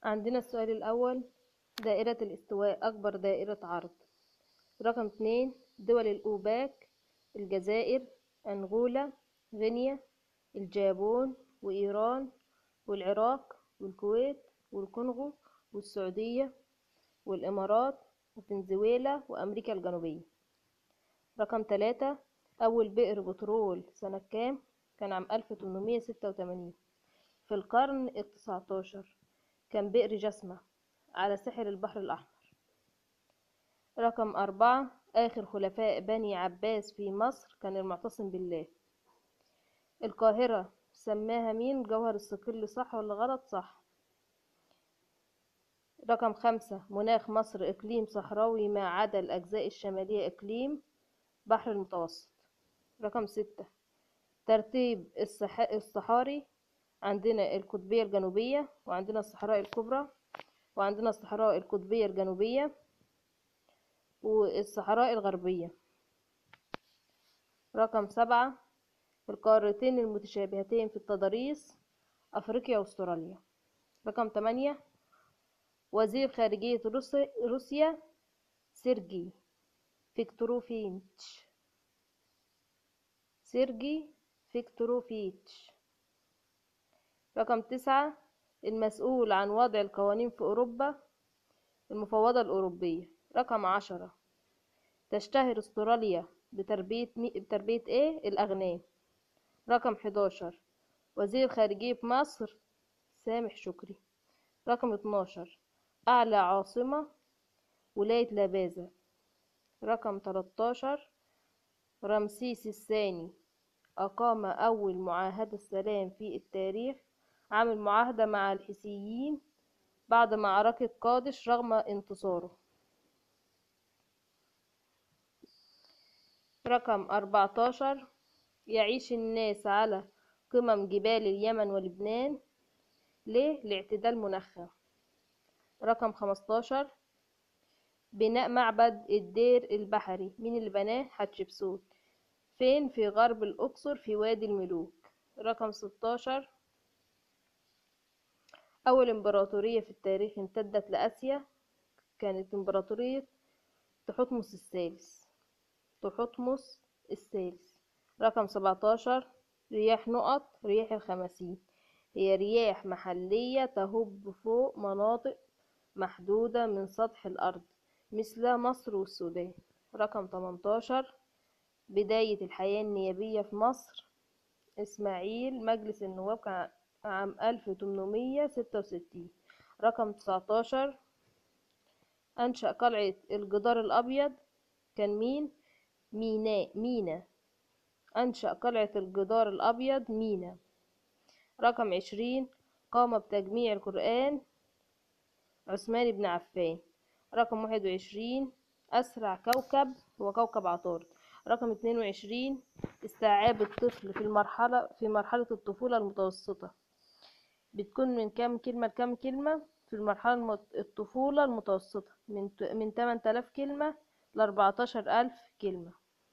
عندنا السؤال الأول دائرة الاستواء أكبر دائرة عرض رقم اتنين دول الأوباك الجزائر أنغولا غينيا الجابون وإيران والعراق والكويت والكونغو والسعودية والإمارات وفنزويلا وأمريكا الجنوبية رقم تلاتة أول بئر بترول سنة كام كان عام ألف تمنمية ستة وتمانين في القرن التسعتاشر كان بئر جسمة على ساحل البحر الأحمر رقم أربعة آخر خلفاء بني عباس في مصر كان المعتصم بالله القاهرة سماها مين جوهر الصقل صح ولا غلط صح رقم خمسة مناخ مصر إقليم صحراوي ما عدا الأجزاء الشمالية إقليم بحر المتوسط رقم ستة ترتيب الصح... الصحاري عندنا القطبية الجنوبية وعندنا الصحراء الكبرى وعندنا الصحراء القطبية الجنوبية والصحراء الغربية رقم سبعة القارتين المتشابهتين في التضاريس أفريقيا وأستراليا رقم تمانية وزير خارجية روسي- روسيا سيرجي فيكتوروفيتش سيرجي فيكتوروفيتش رقم تسعة المسؤول عن وضع القوانين في أوروبا المفوضة الأوروبية رقم عشرة تشتهر استراليا بتربية مي... بتربية ايه الأغنام رقم حداشر وزير خارجية مصر سامح شكري رقم اتناشر أعلى عاصمة ولاية لابازا رقم تلاتاشر رمسيس الثاني أقام أول معاهدة سلام في التاريخ عمل معاهدة مع الحيثيين بعد معركة قادش رغم انتصاره رقم أربعتاشر يعيش الناس على قمم جبال اليمن ولبنان ليه؟ لاعتدال مناخها رقم خمستاشر بناء معبد الدير البحري مين اللي بناه؟ حتشبسوت فين؟ في غرب الأقصر في وادي الملوك رقم ستاشر أول إمبراطورية في التاريخ امتدت لآسيا كانت إمبراطورية تحتمس الثالث تحتمس الثالث رقم سبعتاشر رياح نقط رياح الخمسين هي رياح محلية تهب فوق مناطق محدودة من سطح الأرض مثل مصر والسودان رقم 18 بداية الحياة النيابية في مصر إسماعيل مجلس النواب كان عام 1866 رقم 19 أنشأ قلعة الجدار الأبيض كان مين؟ ميناء مينا أنشأ قلعة الجدار الأبيض مينا رقم عشرين قام بتجميع القرآن عثمان بن عفان رقم واحد وعشرين أسرع كوكب هو كوكب عطارد رقم اتنين وعشرين استيعاب الطفل في المرحلة في مرحلة الطفولة المتوسطة بتكون من كام كلمة لكام كلمة في المرحلة المت... الطفولة المتوسطة من ت... من 8000 كلمة ل 14000 كلمة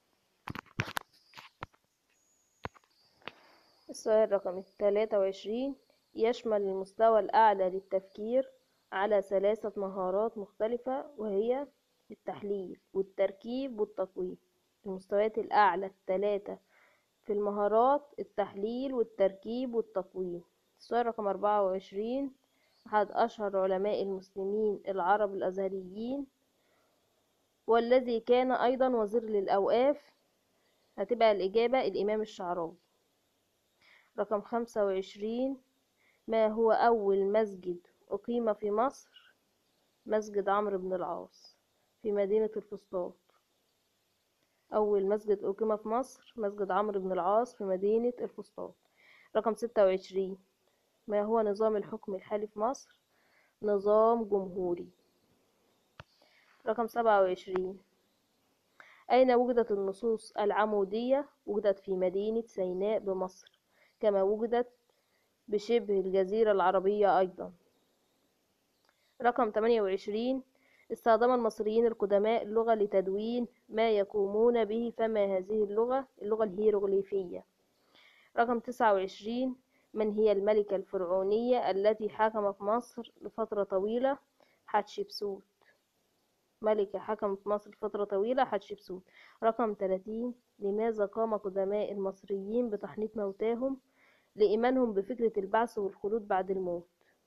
السؤال رقم تلاتة وعشرين يشمل المستوى الأعلى للتفكير على ثلاثة مهارات مختلفة وهي التحليل والتركيب والتقويم المستويات الأعلى الثلاثة في المهارات التحليل والتركيب والتقويم السؤال رقم أربعة وعشرين أحد أشهر علماء المسلمين العرب الأزهريين والذي كان أيضا وزير للأوقاف هتبقى الإجابة الإمام الشعراوي رقم خمسة وعشرين ما هو أول مسجد أقيم في مصر مسجد عمرو بن العاص في مدينة الفسطاط أول مسجد أقيم في مصر مسجد عمرو بن العاص في مدينة الفسطاط رقم ستة وعشرين ما هو نظام الحكم الحالي في مصر نظام جمهوري رقم سبعة وعشرين أين وجدت النصوص العمودية وجدت في مدينة سيناء بمصر كما وجدت بشبه الجزيرة العربية أيضا رقم 28 استخدم المصريين القدماء اللغة لتدوين ما يقومون به فما هذه اللغة اللغة الهيروغليفية رقم 29 من هي الملكة الفرعونية التي حكمت مصر لفترة طويلة حتشبسوت ملكة حكمت مصر لفترة طويلة حتشبسوت رقم 30 لماذا قام قدماء المصريين بتحنيط موتاهم لإيمانهم بفكرة البعث والخلود بعد الموت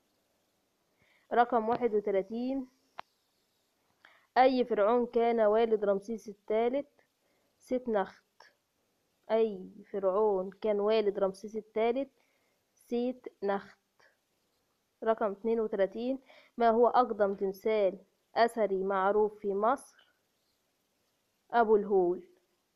رقم 31 أي فرعون كان والد رمسيس الثالث ست نخت أي فرعون كان والد رمسيس الثالث سيت نخت رقم 32 ما هو أقدم تمثال أثري معروف في مصر أبو الهول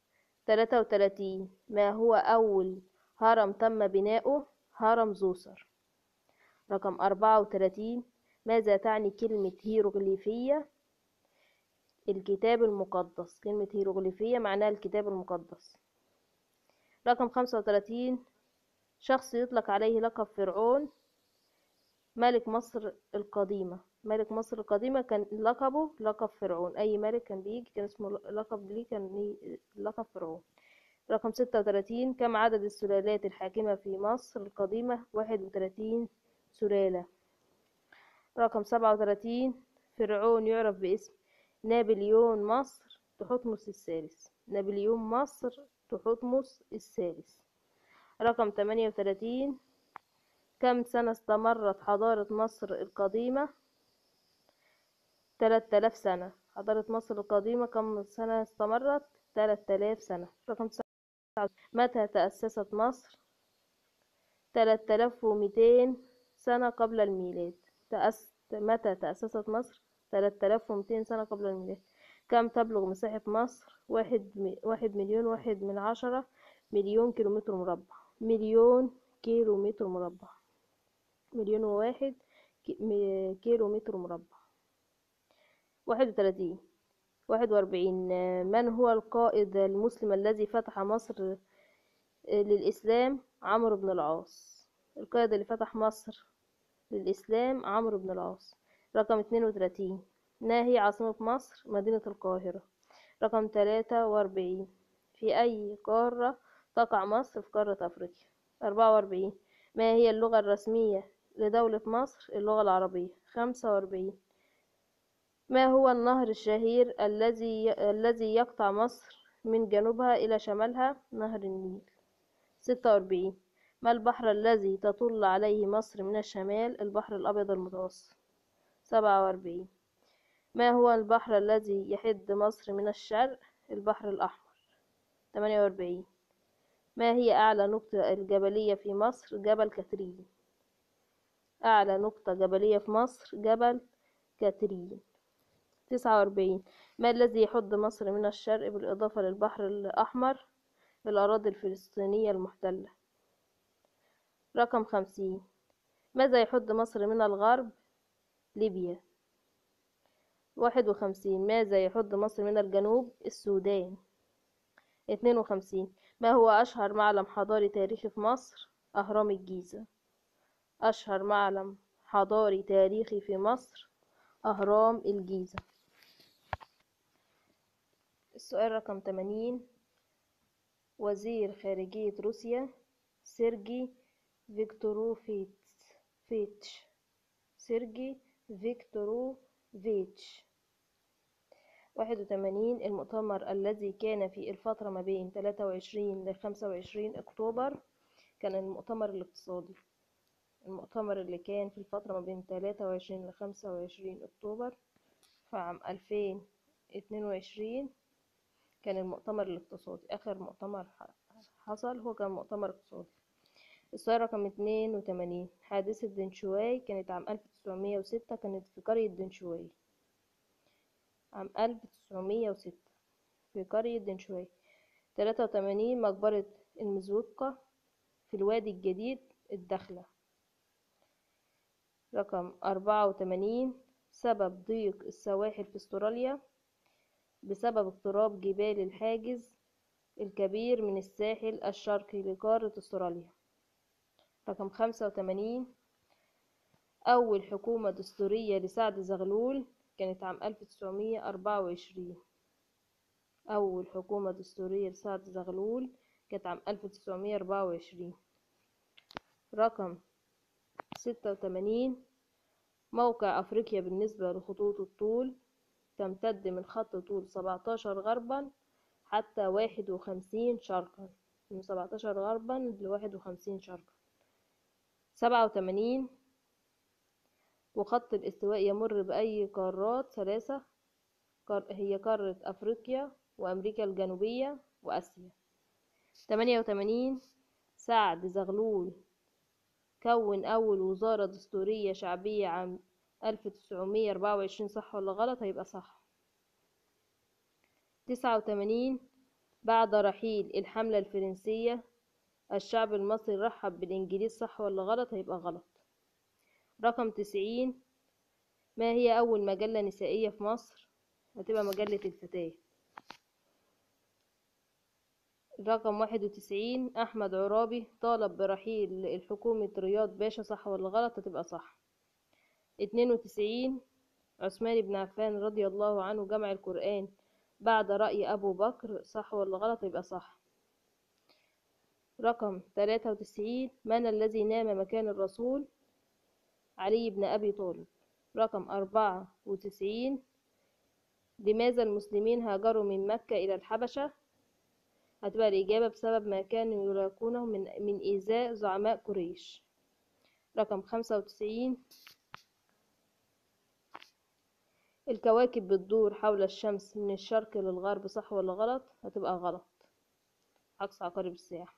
33 ما هو أول هرم تم بناؤه هرم زوسر رقم 34 ماذا تعني كلمة هيروغليفية الكتاب المقدس كلمة هيروغليفية معناها الكتاب المقدس رقم 35 شخص يطلق عليه لقب فرعون ملك مصر القديمة ملك مصر القديمة كان لقبه لقب فرعون أي ملك كان بيجي كان اسمه لقب ليه كان ليه لقب فرعون رقم ستة وتلاتين كم عدد السلالات الحاكمة في مصر القديمة واحد وتلاتين سلالة رقم سبعة وتلاتين فرعون يعرف باسم نابليون مصر تحتمس الثالث نابليون مصر تحتمس الثالث رقم تمانية وتلاتين كم سنة استمرت حضارة مصر القديمة تلات آلاف سنة حضارة مصر القديمة كم سنة استمرت تلات آلاف سنة رقم تسعة متى تأسست مصر تلات آلاف وميتين سنة قبل الميلاد تأس... متى تأسست مصر تلات آلاف وميتين سنة قبل الميلاد كم تبلغ مساحة مصر واحد, م... واحد مليون واحد من عشرة مليون كيلومتر مربع مليون كيلومتر مربع مليون وواحد كيلو متر مربع واحد وتلاتين واحد وأربعين من هو القائد المسلم الذي فتح مصر للإسلام عمرو بن العاص القائد اللي فتح مصر للإسلام عمرو بن العاص رقم اتنين وتلاتين ما هي عاصمة مصر مدينة القاهرة رقم تلاتة وأربعين في أي قارة تقع مصر في قارة أفريقيا أربعة وأربعين ما هي اللغة الرسمية لدولة مصر اللغة العربية خمسة وأربعين ما هو النهر الشهير الذي الذي يقطع مصر من جنوبها إلى شمالها نهر النيل ستة وأربعين ما البحر الذي تطل عليه مصر من الشمال البحر الأبيض المتوسط سبعة وأربعين ما هو البحر الذي يحد مصر من الشرق البحر الأحمر ثمانية وأربعين ما هي أعلى نقطة الجبلية في مصر جبل كاترين أعلى نقطة جبلية في مصر جبل كاترين تسعة وأربعين ما الذي يحد مصر من الشرق بالإضافة للبحر الأحمر الأراضي الفلسطينية المحتلة رقم خمسين ماذا يحد مصر من الغرب ليبيا واحد وخمسين ماذا يحد مصر من الجنوب السودان اتنين وخمسين ما هو أشهر معلم حضاري تاريخي في مصر أهرام الجيزة أشهر معلم حضاري تاريخي في مصر أهرام الجيزة السؤال رقم 80 وزير خارجية روسيا سيرجي فيكتوروفيتش فيتش سيرجي فيكتوروفيتش واحد وثمانين المؤتمر الذي كان في الفترة ما بين تلاتة وعشرين لخمسة وعشرين أكتوبر كان المؤتمر الاقتصادي المؤتمر اللي كان في الفترة ما بين تلاتة وعشرين لخمسة وعشرين أكتوبر في عام ألفين اتنين وعشرين كان المؤتمر الاقتصادي آخر مؤتمر حصل هو كان مؤتمر اقتصادي السؤال رقم اتنين وتمانين حادثة دنشواي كانت عام ألف تسعمية وستة كانت في قرية دنشواي عام ألف تسعمية وستة في قرية دنشواي تلاتة وتمانين مقبرة المزوقة في الوادي الجديد الداخلة رقم أربعة وتمانين سبب ضيق السواحل في استراليا بسبب اقتراب جبال الحاجز الكبير من الساحل الشرقي لقارة استراليا رقم خمسة وتمانين أول حكومة دستورية لسعد زغلول كانت عام ألف تسعمية أربعة وعشرين أول حكومة دستورية لسعد زغلول كانت عام ألف تسعمية أربعة وعشرين رقم ستة وتمانين موقع أفريقيا بالنسبة لخطوط الطول تمتد من خط طول سبعتاشر غربا حتى واحد وخمسين شرقا من سبعتاشر غربا لواحد وخمسين شرقا سبعة وتمانين وخط الاستواء يمر بأي قارات ثلاثة هي قارة أفريقيا وأمريكا الجنوبية وآسيا تمانية وتمانين سعد زغلول كون أول وزارة دستورية شعبية عام ألف تسعمية أربعة وعشرين صح ولا غلط هيبقى صح تسعة وتمانين بعد رحيل الحملة الفرنسية الشعب المصري رحب بالإنجليز صح ولا غلط هيبقى غلط رقم تسعين ما هي أول مجلة نسائية في مصر هتبقى مجلة الفتاة رقم واحد وتسعين أحمد عرابي طالب برحيل الحكومة رياض باشا صح ولا غلط هتبقى صح اتنين وتسعين عثمان بن عفان رضي الله عنه جمع القرآن بعد رأي أبو بكر صح ولا غلط يبقى صح رقم تلاتة وتسعين من الذي نام مكان الرسول علي بن أبي طالب رقم أربعة وتسعين لماذا المسلمين هاجروا من مكة إلى الحبشة هتبقى الإجابة بسبب ما كانوا يلاقونه من, من إيذاء زعماء قريش رقم خمسة وتسعين الكواكب بتدور حول الشمس من الشرق للغرب صح ولا غلط هتبقى غلط عكس عقارب الساعة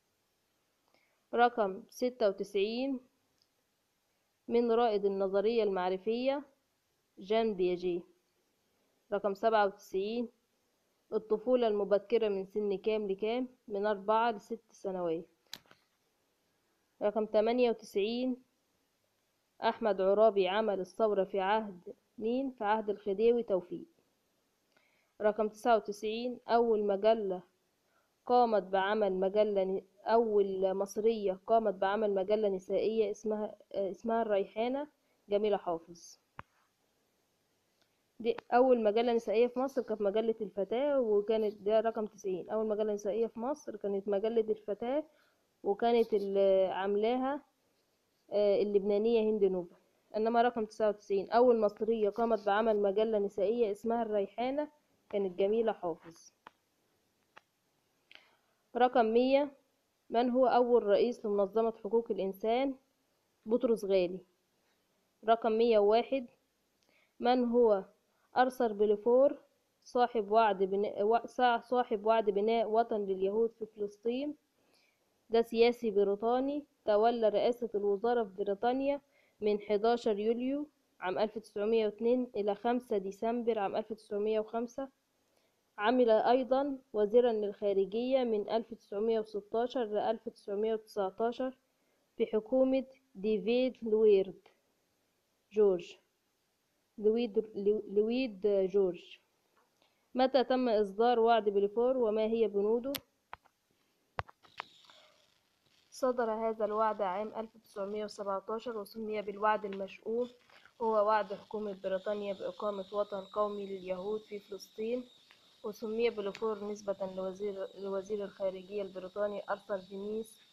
رقم ستة وتسعين من رائد النظرية المعرفية جان بياجيه رقم سبعة وتسعين الطفولة المبكرة من سن كام لكام من أربعة لست سنوات رقم تمانية وتسعين أحمد عرابي عمل الثورة في عهد مين في عهد الخديوي توفيق رقم تسعة وتسعين أول مجلة قامت بعمل مجلة أول مصرية قامت بعمل مجلة نسائية اسمها اسمها الريحانة جميلة حافظ دي أول مجلة نسائية في مصر كانت مجلة الفتاة وكانت ده رقم تسعين أول مجلة نسائية في مصر كانت مجلة الفتاة وكانت اللي عاملاها اللبنانية هند نوبل إنما رقم تسعة وتسعين أول مصرية قامت بعمل مجلة نسائية اسمها الريحانة كانت جميلة حافظ رقم مية من هو أول رئيس لمنظمة حقوق الإنسان بطرس غالي رقم مية وواحد من هو أرثر بلفور صاحب وعد بناء صاحب وعد بناء وطن لليهود في فلسطين ده سياسي بريطاني تولى رئاسة الوزارة في بريطانيا من 11 يوليو عام 1902 إلى 5 ديسمبر عام 1905 عمل أيضا وزيرا للخارجية من 1916 ل 1919 في حكومة ديفيد لويرد جورج لويد, لويد جورج متى تم إصدار وعد بلفور وما هي بنوده صدر هذا الوعد عام 1917 وسمي بالوعد المشؤوم هو وعد حكومة بريطانيا بإقامة وطن قومي لليهود في فلسطين وسمي بلفور نسبة لوزير, لوزير الخارجية البريطاني أرثر دينيس